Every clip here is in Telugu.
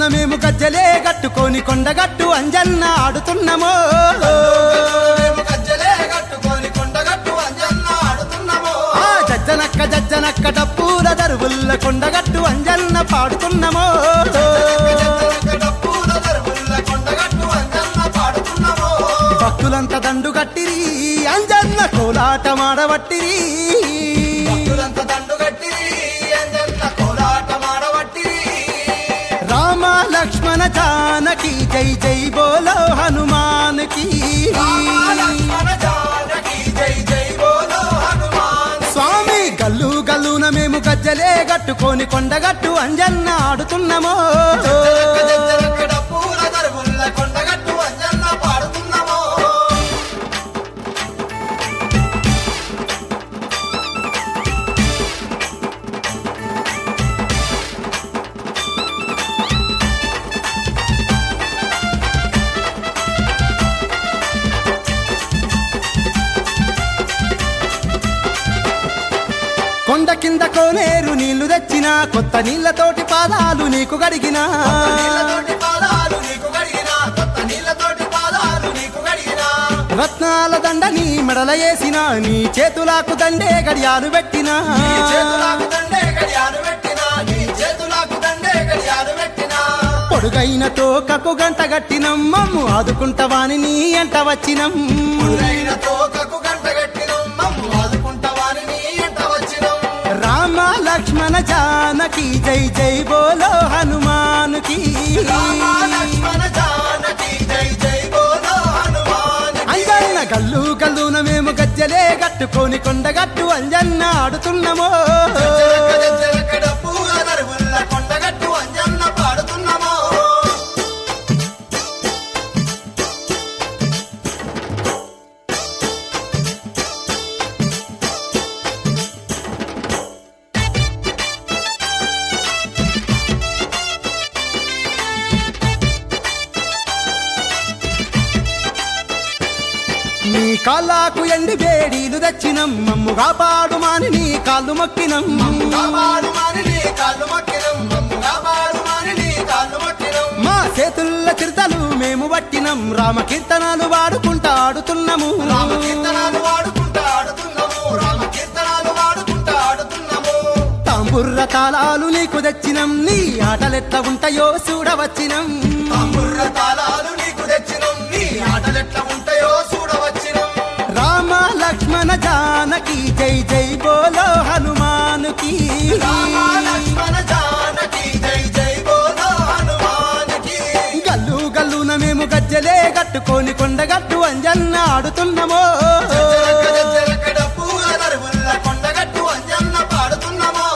గల్లున మేము గజ్జలే గట్టుకొని కొండగట్టు అంజన్న ఆడుతున్నామో మేము గజ్జలే కట్టుకొని కొండగట్టు అంజన్న ఆడుతున్నాము ఆ జజ్జనక్క జజ్జనక్క డప్పుల దరువుల్ల కొండగట్టు అంజన్న పాడుతున్నామో డప్పుల దరువుల్ల కొండగట్టు అంజన్న పాడుతున్నాము భక్తులంతా దండు కట్టిరి అంజన్న కోలాటమాడబట్టిరి భక్తులంతా దండు కట్టిరి అంజన్న కోలాటమాడబట్టిరి రామ లక్ష్మణ జానకి జై జై బోలో హనుమాన్కి లక్ష్మణ జానకి జై జై బోలో హనుమాన్ స్వామి గల్లు గల్లున మేము గజ్జలే గట్టుకొని కొండగట్టు అంజన్న ఆడుతున్నామో డప్పుల దరువుల్ల కొండగట్టు అంజన్న పాడుతున్నాము కొండ కింద కోనేరు నీళ్లు తెచ్చిన కొత్త నీళ్లతోటి పాదాలు నీకు గడిగినా నీళ్ళతోటి పాదాలు నీకు గడిగినా కొత్త నీళ్ళతోటి పాదాలు నీకు గడిగినా రత్నాల దండ నీ మెడల వేసిన నీ చేతులకు దండే గడియాలు పెట్టినా నీ చేతులకు దండే గడియాలు పెట్టినా నీ చేతులకు దండే గడియాలు పెట్టినా పొడుగైన తోకకు గంట గట్టినం మమ్ము ఆదుకుంటవాని నీ ఎంట వచ్చినం పురుగైన తోకకు గంట కట్టినం మమ్ము ఆదుకుంటావాని నీ ఎంట వచ్చినం రామ లక్ష్మణ జానకి జై జై బోలో హనుమానుకి రామ లక్ష్మణ జానకి జై జై బోలో హనుమాన్ అంజన్న గల్లు గల్లున మేము గజ్జలే గట్టుకొని కొండగట్టు అంజన్న ఆడుతున్నామో పూల దరువుల్ల కొండగట్టు అంజన్న పాడుతున్నామో నీ కాళ్ళకు ఎండి వేడీలు తెచ్చినం మమ్ము కాపాడు మాని నీ కాళ్ళు మొక్కినం కాపాడు మాని నీ కాళ్ళు మక్కినం మమ్ము కాపాడు మాని నీ కాళ్ళు మక్కినం మా చేతుల్ల చిరుతలు మేము పట్టినం రామ కీర్తనాలు వాడుకుంటా ఆడుతున్నాము రామ కీర్తనాలు వాడుకుంటా ఆడుతున్నాము రామ కీర్తనాలు వాడుకుంటా ఆడుతున్నాము తాంబుర్ర తాళాలు నీకు తెచ్చినం నీ ఆటలెట్ల ఉంటాయో చూడవచ్చినం తాంబుర్ర తాళాలు నీకు తెచ్చినం నీ ఆటలెట్లా ఉంటాయో చూడవచ్చినం రామ లక్ష్మణ జానకి జై జై బోలో హనుమానుకి రామ లక్ష్మణ జానకి జై జై బోలో హనుమానికి గల్లు గల్లున మేము గజ్జలే గట్టుకొని కొండగట్టు అంజన్న ఆడుతున్నామో జరక జరకడ పూల దరువుల్ల కొండగట్టు అంజన్న పాడుతున్నామో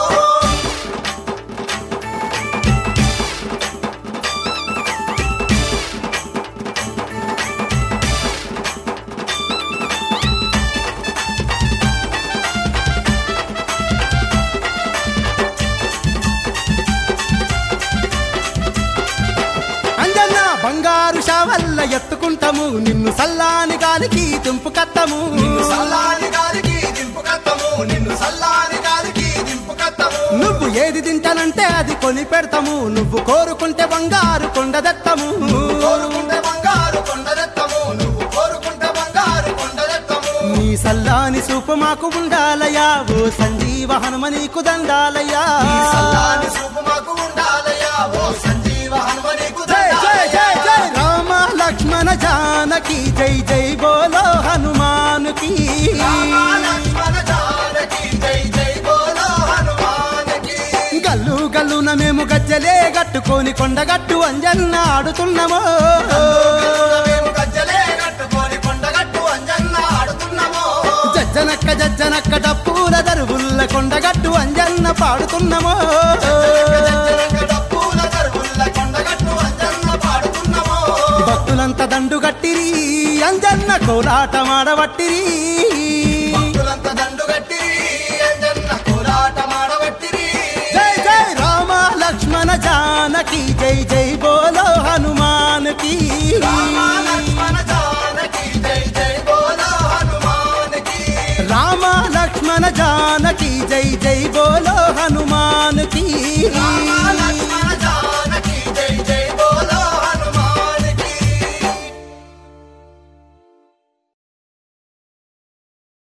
అంజన్న బంగారు షావల్ల ఎత్తుకుంటాము నిన్ను సల్లాని గాలికి తుంపు కత్తము నిన్ను సల్లాని గాలికి దింపు కత్తము నిన్ను సల్లాని గాలికి దింపు కత్తము నువ్వు ఏది తింటానంటే అది కొని పెడతాము నువ్వు కోరుకుంటే బంగారు కొండదెత్తము కోరుకుంటే బంగారు కొండదెత్తము నువ్వు కోరుకుంటే బంగారు కొండదెత్తము నీ సల్లాని సూపు మాకు ఉండాలయా ఓ సంజీవ హనుమ నీకు దండాలయా ఈ సల్లాని చూపు మాకు ఉండాలయ్యా ఓ సంజీవ హనుమనికు జై జై జై జై రామ లక్ష్మణ జానకి జై జై బోలో హనుమానుకి రామ లక్ష్మణ జానకి జై జై బోలో హనుమానికి గల్లు గల్లున మేము గజ్జలే గట్టుకొని కొండగట్టు అంజన్న ఆడుతున్నామో మేము గజ్జలే కట్టుకొని కొండగట్టు అంజన్న ఆడుతున్నాము జజ్జనక్క జజ్జనక్క డప్పుల దరువుల్ల కొండగట్టు అంజన్న పాడుతున్నామో డప్పుల దరువుల్ల కొండగట్టు అంజన్న పాడుతున్నాము భక్తులంతా దండు గట్టిరి అంజన్న కోలాటమాడబట్టిరి భక్తులంతా దండు కట్టిరి అంజన్న కోలాటమాడబట్టిరి జై జై రామ లక్ష్మణ జానకి జై జై బోలో హనుమానుకి రామ లక్ష్మణ జానకి జై జై బోలో హనుమానికి రామ లక్ష్మణ జానకి జై జై బోలో హనుమానుకి